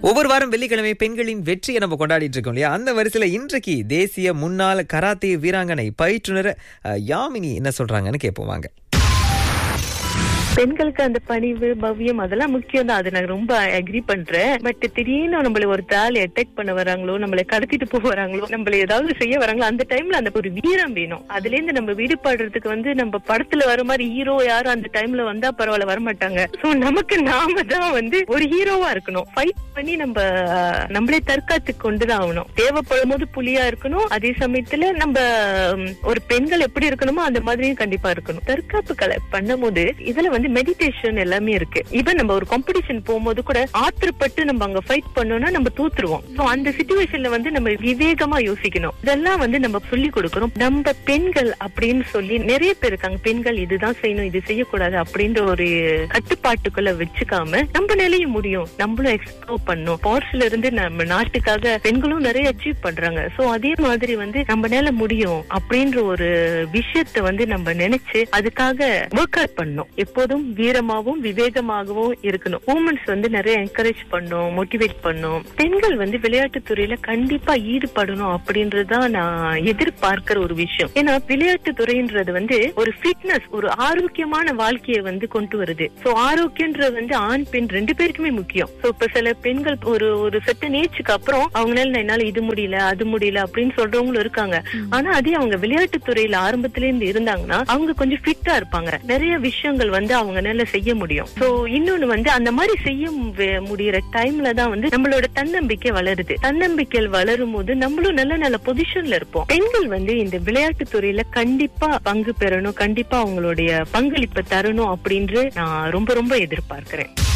ஒவ்வொரு வாரம் வெள்ளிக்கிழமை பெண்களின் வெற்றியை நம்ம கொண்டாடிட்டு இருக்கோம் இல்லையா அந்த வரிசையில இன்றைக்கு தேசிய முன்னாள் கராத்தே வீராங்கனை பயிற்றுனர் அஹ், யாமினி என்ன சொல்றாங்கன்னு கேட்போம் வாங்க பெண்களுக்கு அந்த பணிவு பவ்யம் அதெல்லாம் முக்கியம் தான் அது நான் ரொம்ப அக்ரி பண்றேன் பட் திடீர்னு நம்மள ஒரு தாள் அட்டாக் பண்ண வராங்களோ நம்மளை கடத்திட்டு போக வராங்களோ நம்மள ஏதாவது செய்ய வராங்களோ அந்த டைம்ல அந்த ஒரு வீரம் வேணும் அதுல இருந்து நம்ம விடுபடுறதுக்கு வந்து நம்ம படத்துல வர மாதிரி ஹீரோ யாரும் அந்த டைம்ல வந்தா பரவாயில்ல வர மாட்டாங்க சோ நமக்கு நாம தான் வந்து ஒரு ஹீரோவா இருக்கணும் ஃபைட் பண்ணி நம்ம அஹ், நம்மளே தற்காத்து கொண்டுதான் ஆகணும் தேவைப்படும் போது புலியா இருக்கணும் அதே சமயத்துல நம்ம உம், ஒரு பெண்கள் எப்படி இருக்கணுமோ அந்த மாதிரியும் கண்டிப்பா இருக்கணும் தற்காப்பு கலை பண்ணும்போது இதுல வந்து மெடிடேஷன் எல்லாமே இருக்கு ஈவன் நம்ம ஒரு காம்படிஷன் போகும்போது கூட ஆத்திரப்பட்டு நம்ம அங்க ஃபைட் பண்ணோம்னா நம்ம தூத்துருவோம் சோ அந்த சுச்சுவேஷன்ல வந்து நம்ம விவேகமா யோசிக்கணும் இதெல்லாம் வந்து நம்ம சொல்லி கொடுக்கறோம் நம்ம பெண்கள் அப்படின்னு சொல்லி நிறைய பேர் இருக்காங்க பெண்கள் இதுதான் செய்யணும் இது செய்யக்கூடாது அப்படின்ற ஒரு கட்டுப்பாட்டுக்குள்ள வச்சுக்காம நம்ம நிலைய முடியும் நம்மளும் எக்ஸ்ப்ளோர் பண்ணும் ஸ்போர்ட்ஸ்ல இருந்து நம்ம நாட்டுக்காக பெண்களும் நிறைய அச்சீவ் பண்றாங்க சோ அதே மாதிரி வந்து நம்மளால முடியும் அப்படின்ற ஒரு விஷயத்த வந்து நம்ம நினைச்சு அதுக்காக ஒர்க் அவுட் பண்ணணும் எப்போதும் வீரமாவும் விவேகமாகவும் இருக்கணும் உமன்ஸ் வந்து நிறைய என்கரேஜ் பண்ணும் மோட்டிவேட் பண்ணும் பெண்கள் வந்து விளையாட்டு துறையில கண்டிப்பா ஈடுபடணும் அப்படின்றதுதான் நான் எதிர்பார்க்கிற ஒரு விஷயம் ஏன்னா விளையாட்டு துறைன்றது வந்து ஒரு ஃபிட்னஸ் ஒரு ஆரோக்கியமான வாழ்க்கையை வந்து கொண்டு வருது சோ ஆரோக்கியன்றது வந்து ஆண் பெண் ரெண்டு பேருக்குமே முக்கியம் சோ இப்ப சில பெண்கள் ஒரு ஒரு செட்ட ஏஜுக்கு அப்புறம் அவங்களால என்னால இது முடியல அது முடியல அப்படின்னு சொல்றவங்களும் இருக்காங்க ஆனா அதே அவங்க விளையாட்டு துறையில ஆரம்பத்துல இருந்து இருந்தாங்கன்னா அவங்க கொஞ்சம் ஃபிட்டா இருப்பாங்க நிறைய விஷயங்கள் வந்து அவங்கனால செய்ய முடியும் சோ இன்னொன்னு வந்து அந்த மாதிரி செய்ய மு- முடியற டைம்ல தான் வந்து நம்மளோட தன்னம்பிக்கை வளருது தன்னம்பிக்கை வளரும் போது நம்மளும் நல்ல நல்ல பொசிஷன்ல இருப்போம் பெண்கள் வந்து இந்த விளையாட்டு துறையில கண்டிப்பா பங்கு பெறணும் கண்டிப்பா அவங்களுடைய பங்களிப்பை தரணும் அப்படின்னு நான் ரொம்ப ரொம்ப எதிர்பார்க்கிறேன்